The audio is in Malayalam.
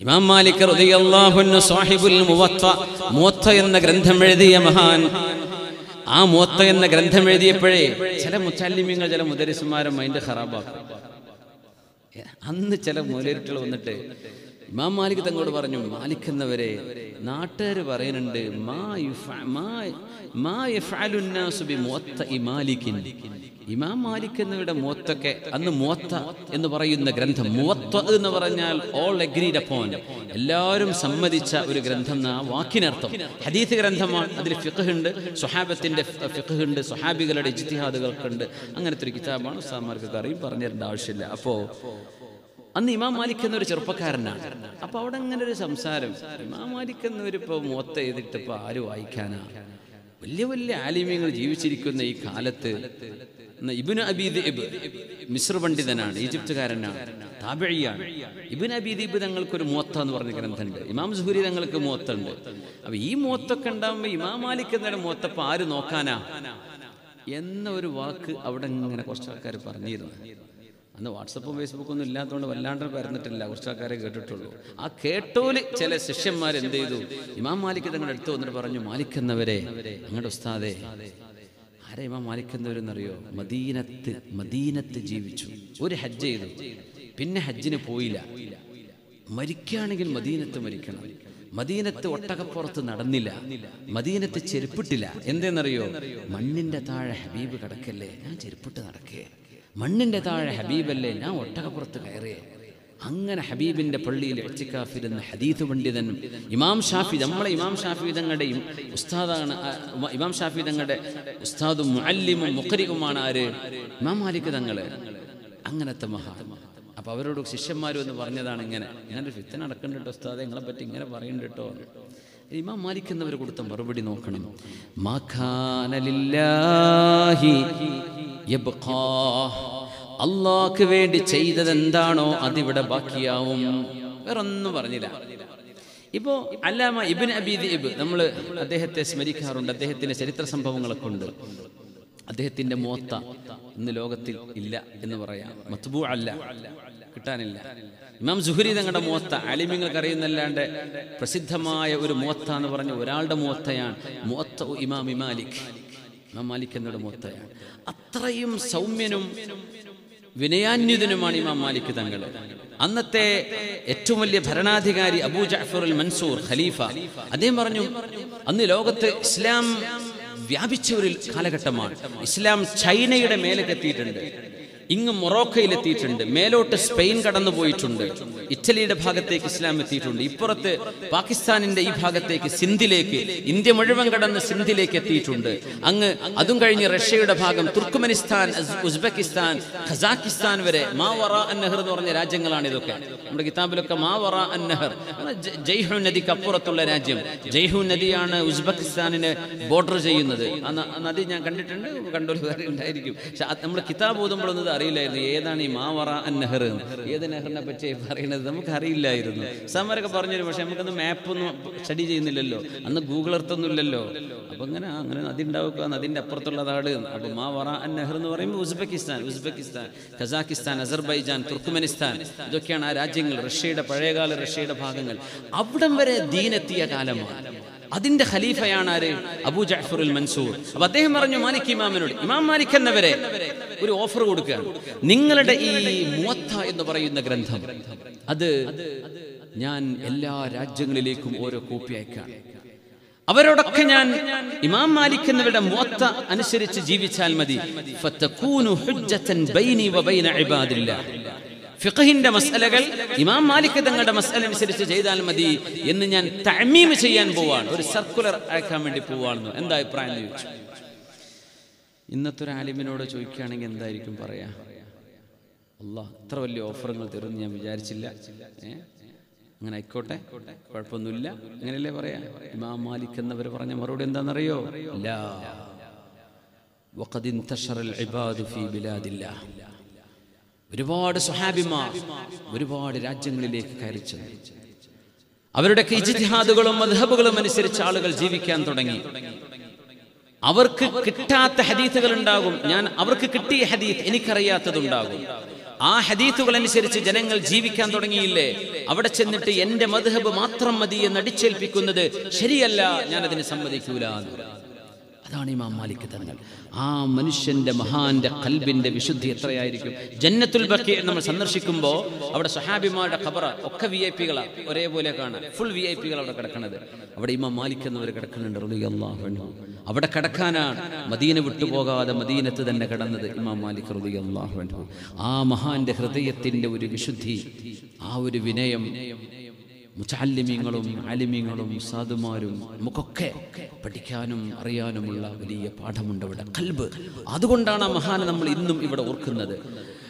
ഇമാം മാലിക് റളിയല്ലാഹു അൻഹു സാഹിബുൽ മുവത്ത മുവത്ത എന്ന ഗ്രന്ഥം എഴുതിയ മഹാൻ ആ മുവത്ത എന്ന ഗ്രന്ഥം എഴുതിയപ്പോഴേ ചില മുച്ചാലിമ്യങ്ങൾ ചില മുദരിസുമാരും മൈൻഡ് ഖറാബാക്കും ഏ, അന്ന് ചില മൂലയിരുട്ടുകൾ വന്നിട്ട് ഇമാം മാലിക് തങ്ങളോട് പറഞ്ഞു മാലിക് എന്നവരെ നാട്ടുകാർ പറയുന്നുണ്ട് മാ യുഫ- മാ- മാ യഫ്അലു الناس ബിമുവത്തഇ മാലിക്കിൻ. ഇമാം മാലിക് എന്നിവരുടെ മുവത്തൊക്കെ അന്ന് മുവത്ത എന്ന് പറയുന്ന ഗ്രന്ഥം മുവത്ത എന്ന് പറഞ്ഞാൽ ഓൾ അഗ്രീഡ് അപ്പോൺ എല്ലാവരും സമ്മതിച്ച ഒരു ഗ്രന്ഥം എന്ന ആ വാക്കിനർത്ഥം ഹദീസ് ഗ്രന്ഥമാണ് അതിൽ ഫിഖ് ഉണ്ട് സുഹാബത്തിന്റെ ഫിഖ് ഉണ്ട് സുഹാബികളുടെ ഇജ്തിഹാദുകൾക്കുണ്ട് അങ്ങനത്തെ ഒരു കിതാബാണ് ഉസ്താമാർക്ക് അറിയും പറഞ്ഞു തരേണ്ട ആവശ്യമില്ല അപ്പോ അന്ന് ഇമാം മാലിക് എന്നൊരു ചെറുപ്പക്കാരനാണ് അപ്പൊ അവിടെ അങ്ങനെ ഒരു സംസാരം ഇമാം മാലിക് എന്നവരിപ്പോ മൊത്ത ചെയ്തിട്ട് ഇപ്പൊ ആര് വായിക്കാനാ വലിയ വലിയ ആലിമ്യങ്ങൾ ജീവിച്ചിരിക്കുന്ന ഈ കാലത്ത് എന്നാ ഇബ്നു അബീദ് ഇബ് മിസ്ർ പണ്ഡിതനാണ് ഈജിപ്തുകാരനാണ് താബിഴിയാണ് ഇബിൻ അബീദീബ് തങ്ങൾക്കൊരു മൂത്ത എന്ന് പറഞ്ഞ ഗ്രന്ഥമുണ്ട് ഇമാം സുഹുരി തങ്ങൾക്ക് മൂത്തുണ്ട് അപ്പൊ ഈ മൂത്തൊക്കെ ഉണ്ടാകുമ്പോ ഇമാം മാലിക് എന്നൊരു മൂത്തപ്പോ ആര് നോക്കാനാ എന്ന ഒരു വാക്ക് അവിടെ ഇങ്ങനെ കുറച്ച് ആൾക്കാർ പറഞ്ഞിരുന്നു അന്ന് വാട്സപ്പും ഫേസ്ബുക്കും ഒന്നും ഇല്ലാത്തതുകൊണ്ട് വല്ലാണ്ട് പരന്നിട്ടില്ല കുറച്ച് ആൾക്കാരെ കേട്ടിട്ടുള്ളൂ ആ കേട്ടോല് ചില ശിഷ്യന്മാർ എന്ത് ചെയ്തു ഇമാം മാലിക് തങ്ങളുടെ അടുത്ത് വന്നിട്ട് പറഞ്ഞു മാലിക് എന്നവരെ അങ്ങയുടെ ഉസ്താദെ ആരെ ഇമാം മാലിക് എന്നവരെന്നറിയോ മദീനത്ത് മദീനത്ത് ജീവിച്ചു ഒരു ഹജ്ജ് ചെയ്തു പിന്നെ ഹജ്ജിന് പോയില്ല മരിക്കുകയാണെങ്കിൽ മദീനത്ത് മരിക്കണം മദീനത്ത് ഒട്ടകപ്പുറത്ത് നടന്നില്ല മദീനത്ത് ചെരുപ്പിട്ടില്ല എന്തെന്നറിയോ മണ്ണിന്റെ താഴെ ഹബീബ് കിടക്കല്ലേ ഞാൻ ചെരുപ്പിട്ട് നടക്കേ മണ്ണിന്റെ താഴെ ഹബീബല്ലേ ഞാൻ ഒട്ടകപ്പുറത്ത് കയറിയേ അങ്ങനെ ഹബീബിന്റെ പള്ളിയിൽ എച്ചിക്കാഫിരുന്ന ഹദീത്ത് പണ്ഡിതനും ഇമാം ഷാഫി നമ്മളെ ഇമാം ഷാഫി തങ്ങളുടെയും ഉസ്താദാണ് ആ, ഉമ- ഇമാം ഷാഫി തങ്ങളുടെ ഉസ്താദും മുഅല്ലിമും മുഖരികുമാണ് ആര് ഇമാം മാലിക് തങ്ങള് അങ്ങനത്തെ മഹാൻ അപ്പൊ അവരോട് ശിഷ്യന്മാരും എന്ന് പറഞ്ഞതാണ് ഇങ്ങനെ ഇങ്ങനെ ഒരു ഫിത്തന നടക്കുന്നുണ്ട് കേട്ടോ ഉസ്താദെ നിങ്ങളെ പറ്റി ഇങ്ങനെ പറയുന്നുണ്ട് കേട്ടോ ഇമാം മാലിക് എന്നവർ കൊടുത്ത മറുപടി നോക്കണം മാഖാനലില്ലാഹി യബ്ഖാ. അള്ളാഹ്ക്ക് വേണ്ടി ചെയ്തത് എന്താണോ അതിവിടെ ബാക്കിയാവും വേറൊന്നും പറഞ്ഞില്ല ഇപ്പോ അല്ലാമ ഇബിൻ അബീദ് ഇബ് നമ്മൾ അദ്ദേഹത്തെ സ്മരിക്കാറുണ്ട് അദ്ദേഹത്തിന്റെ ചരിത്ര സംഭവങ്ങളൊക്കെ ഉണ്ട് അദ്ദേഹത്തിന്റെ മോത്ത ഇന്ന് ലോകത്തിൽ ഇല്ല എന്ന് പറയാം മത്ബൂ അല്ല കിട്ടാനില്ല ഇമാം സുഹരി തങ്ങളുടെ മോത്ത അലിമിങ്ങൾക്ക് അറിയുന്നല്ലാണ്ട് പ്രസിദ്ധമായ ഒരു മോത്ത എന്ന് പറഞ്ഞ ഒരാളുടെ മോത്തയാണ് മോത്ത ഇമാം ഇമാലിക് ഇമാം മാലിക് എന്നയുടെ മോത്തയാണ് അത്രയും സൗമ്യനും വിനയാന്യുതനുമാണ് ഇമാം മാലിക് തങ്ങൾ അന്നത്തെ ഏറ്റവും വലിയ ഭരണാധികാരി അബൂ ജാഫർ അൽ മൻസൂർ ഖലീഫ അദ്ദേഹം പറഞ്ഞു അന്ന് ലോകത്ത് ഇസ്ലാം വ്യാപിച്ച ഒരു കാലഘട്ടമാണ് ഇസ്ലാം ചൈനയുടെ മേലേക്ക് എത്തിയിട്ടുണ്ട് ഇങ്ങ് മൊറോക്കയിൽ എത്തിയിട്ടുണ്ട് മേലോട്ട് സ്പെയിൻ കടന്നു പോയിട്ടുണ്ട് ഇറ്റലിയുടെ ഭാഗത്തേക്ക് ഇസ്ലാം എത്തിയിട്ടുണ്ട് ഇപ്പുറത്ത് പാകിസ്ഥാനിന്റെ ഈ ഭാഗത്തേക്ക് സിന്ധിലേക്ക് ഇന്ത്യ മുഴുവൻ കടന്ന് സിന്ധിലേക്ക് എത്തിയിട്ടുണ്ട് അങ്ങ് അതും കഴിഞ്ഞ് റഷ്യയുടെ ഭാഗം തുർക്കുമനിസ്ഥാൻ ഉസ്- ഉസ്ബെക്കിസ്ഥാൻ ഖസാക്കിസ്ഥാൻ വരെ മാവറ അന്നഹർ എന്ന് പറഞ്ഞ രാജ്യങ്ങളാണ് ഇതൊക്കെ നമ്മുടെ കിതാബിലൊക്കെ മാവറ അന്നഹർ ജ- ജയ്ഹു നദിക്ക് അപ്പുറത്തുള്ള രാജ്യം ജയ്ഹു നദിയാണ് ഉസ്ബെക്കിസ്ഥാനിനെ ബോർഡർ ചെയ്യുന്നത് ആ ന- ആ നദി ഞാൻ കണ്ടിട്ടുണ്ട് കണ്ടൊരു കാര്യം ഉണ്ടായിരിക്കും പക്ഷെ അത് നമ്മൾ കിതാബ് ഓതുമ്പോഴൊന്നും ഇത് അറിയില്ലായിരുന്നു ഏതാണ് ഈ മാവറ അന്നഹർ എന്ന്. ഏത് നെഹറിനെ പറ്റി പറയുന്നത് നമുക്ക് അറിയില്ലായിരുന്നു സമരൊക്കെ പറഞ്ഞുതരും പക്ഷെ നമുക്കൊന്നും മാപ്പൊന്നും സ്റ്റഡി ചെയ്യുന്നില്ലല്ലോ അന്ന് ഗൂഗിൾ എർത്ത് ഒന്നും ഇല്ലല്ലോ അപ്പൊ അങ്ങനെ ആ, അങ്ങനെ നദി ഉണ്ടാവുക നദിന്റെ അപ്പുറത്തുള്ള നാട് അപ്പൊ മാവറ അന്നഹർ എന്ന് പറയുമ്പോൾ Uzbekistan Uzbekistan Kazakhstan Azerbaijan Turkmenistan ഇതൊക്കെയാണ് ആ രാജ്യങ്ങൾ റഷ്യയുടെ പഴയകാല റഷ്യയുടെ ഭാഗങ്ങൾ അവിടം വരെ ദീനെത്തിയ കാലമാണ് അതിന്റെ ഖലീഫയാണ് ആര് അബൂ ജഅഫറുൽ മൻസൂർ അപ്പൊ അദ്ദേഹം പറഞ്ഞു മാലിക് ഇമാമിനോട് ഇമാം മാലിക് എന്നവരെ ഒരു ഓഫർ കൊടുക്കുകയാണ് നിങ്ങളുടെ ഈ മുവത്ത എന്ന് പറയുന്ന ഗ്രന്ഥം അത് ഞാൻ എല്ലാ രാജ്യങ്ങളിലേക്കും ഓരോ കോപ്പി അയക്കാം അവരോടൊക്കെ ഞാൻ ഇമാം മാലിക് എന്നിവരുടെ മുവത്ത അനുസരിച്ച് ജീവിച്ചാൽ മതി ഫതകൂനു ഹുജ്ജത്തൻ ബൈനി വബൈന ഇബാദില്ലാഹ് ഫിഖഹിന്റെ മസലകൾ ഇമാം മാലിക് തങ്ങളുടെ മസല അനുസരിച്ച് ചെയ്താൽ മതി എന്ന് ഞാൻ തമീം ചെയ്യാൻ പോവാണ് ഒരു സർക്കുലർ അയക്കാൻ വേണ്ടി പോവാണെന്ന് എന്താ അഭിപ്രായം എന്ന് ചോദിച്ചു ഇന്നത്തെ ഒരു ആലിമിനോട് ചോദിക്കുകയാണെങ്കിൽ എന്തായിരിക്കും പറയാ അല്ലാ ഇത്ര വലിയ ഓഫറുകൾ തരുമെന്ന് ഞാൻ വിചാരിച്ചില്ല ഏ അങ്ങനെ ആയിക്കോട്ടെ കുഴപ്പമൊന്നുമില്ല അങ്ങനെയല്ലേ പറയാ ഇമാം മാലിക് എന്നവർ പറഞ്ഞ മറുപടി എന്താണെന്നറിയോ ലാ وقد انتشر العباد في بلاد الله ഒരുപാട് സുഹാബിമാർ ഒരുപാട് രാജ്യങ്ങളിലേക്ക് കയറി ചെന്നു അവരുടെയൊക്കെ ഇജിത്തിഹാദുകളും മധബുകളും അനുസരിച്ച് ആളുകൾ ജീവിക്കാൻ തുടങ്ങി അവർക്ക് കിട്ടാത്ത ഹദീത്തുകൾ ഉണ്ടാകും ഞാൻ അവർക്ക് കിട്ടിയ ഹദീത്ത് എനിക്കറിയാത്തതുണ്ടാകും ആ ഹദീത്തുകൾ അനുസരിച്ച് ജനങ്ങൾ ജീവിക്കാൻ തുടങ്ങിയില്ലേ അവിടെ ചെന്നിട്ട് എന്റെ മധുഹബ് മാത്രം മതി എന്ന് അടിച്ചേൽപ്പിക്കുന്നത് ശരിയല്ല ഞാൻ അതിന് സമ്മതിക്കൂല എന്ന് പറഞ്ഞു. അതാണ് ഇമാം മാലിക് തങ്ങൾ ആ മനുഷ്യന്റെ മഹാന്റെ കൽബിന്റെ വിശുദ്ധി എത്രയായിരിക്കും ജന്നത്തുൽ ബക്കി നമ്മൾ സന്ദർശിക്കുമ്പോൾ അവിടെ സഹാബിമാരുടെ ഖബറ ഒക്കെ വി ഐ പികളാണ് ഒരേപോലെ കാണാൻ ഫുൾ വി ഐ പികൾ അവിടെ കിടക്കുന്നത് അവിടെ ഇമാം മാലിക് എന്നവർ കിടക്കുന്നുണ്ട് റളിയല്ലാഹു അൻഹു. അവിടെ കിടക്കാനാണ് മദീന വിട്ടുപോകാതെ മദീനത്ത് തന്നെ കിടന്നത് ഇമാം മാലിക് റളിയല്ലാഹു അൻഹു ആ മഹാന്റെ ഹൃദയത്തിന്റെ ഒരു വിശുദ്ധി ആ ഒരു വിനയം മുച്ചാലിമ്യങ്ങളും ആലിമ്യങ്ങളും സാധുമാരും നമുക്കൊക്കെ പഠിക്കാനും അറിയാനുമുള്ള വലിയ പാഠമുണ്ട് അവിടെ കൽബ് അതുകൊണ്ടാണ് ആ മഹാനെ നമ്മൾ ഇന്നും ഇവിടെ ഓർക്കുന്നത്